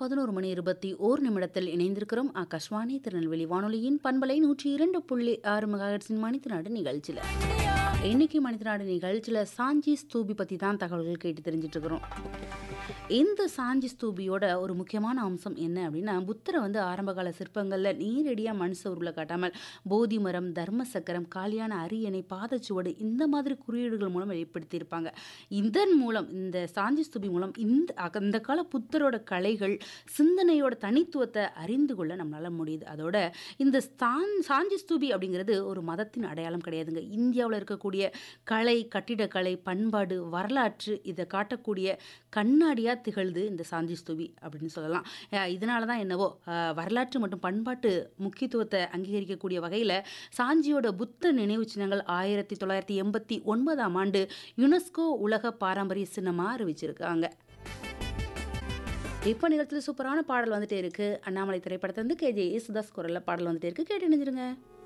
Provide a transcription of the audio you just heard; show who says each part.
Speaker 1: பதினோரு மணி இருபத்தி ஓர் நிமிடத்தில் இணைந்திருக்கிறோம் ஆகாஷ்வாணி திருநெல்வேலி வானொலியின் பண்பலை நூற்றி இரண்டு புள்ளி ஆறு மெகாஹெட்ஸின் மணித்தினாடு நிகழ்ச்சியில் இன்னைக்கு மணித்தினாடு நிகழ்ச்சியில் சாஞ்சி ஸ்தூபி பற்றி தான் தகவல்கள் கேட்டு தெரிஞ்சிட்டு இருக்கிறோம் இந்த சாஞ்சி ஸ்தூபியோட ஒரு முக்கியமான அம்சம் என்ன அப்படின்னா புத்தரை வந்து ஆரம்பகால சிற்பங்களில் நேரடியாக மனுஷ உருளை காட்டாமல் போதி மரம் தர்ம சக்கரம் காலியான அரியணை பாதச்சுவடு இந்த மாதிரி குறியீடுகள் மூலம் வெளிப்படுத்தியிருப்பாங்க இதன் மூலம் இந்த சாஞ்சி ஸ்தூபி மூலம் இந்த அந்த கால புத்தரோட கலைகள் சிந்தனையோட தனித்துவத்தை அறிந்து கொள்ள நம்மளால முடியுது அதோட இந்த ஸ்தான் சாஞ்சி ஸ்தூபி அப்படிங்கிறது ஒரு மதத்தின் அடையாளம் கிடையாதுங்க இந்தியாவில் இருக்கக்கூடிய கலை கட்டிடக்கலை பண்பாடு வரலாற்று இதை காட்டக்கூடிய கண்ணாடியாக திகழ்து இந்த சாஞ்சி ஸ்தூபி அப்படின்னு சொல்லலாம் அஹ் இதனால தான் என்னவோ அஹ் வரலாற்று மற்றும் பண்பாட்டு முக்கியத்துவத்தை அங்கீகரிக்கக்கூடிய வகையில் சாஞ்சியோட புத்த நினைவு சின்னங்கள் ஆயிரத்தி தொள்ளாயிரத்தி எண்பத்தி ஒன்பதாம் ஆண்டு யுனெஸ்கோ உலக பாரம்பரிய சின்னமாக அறிவிச்சிருக்காங்க இப்போ நிகழ்ச்சியில் சூப்பரான பாடல் வந்துட்டே இருக்கு அண்ணாமலை திரைப்படத்தை வந்து கேஜே யேசுதாஸ் குரலில் பாடல் வந்துட்டே இருக்கு கேட்டு இணைஞ்சிருங்க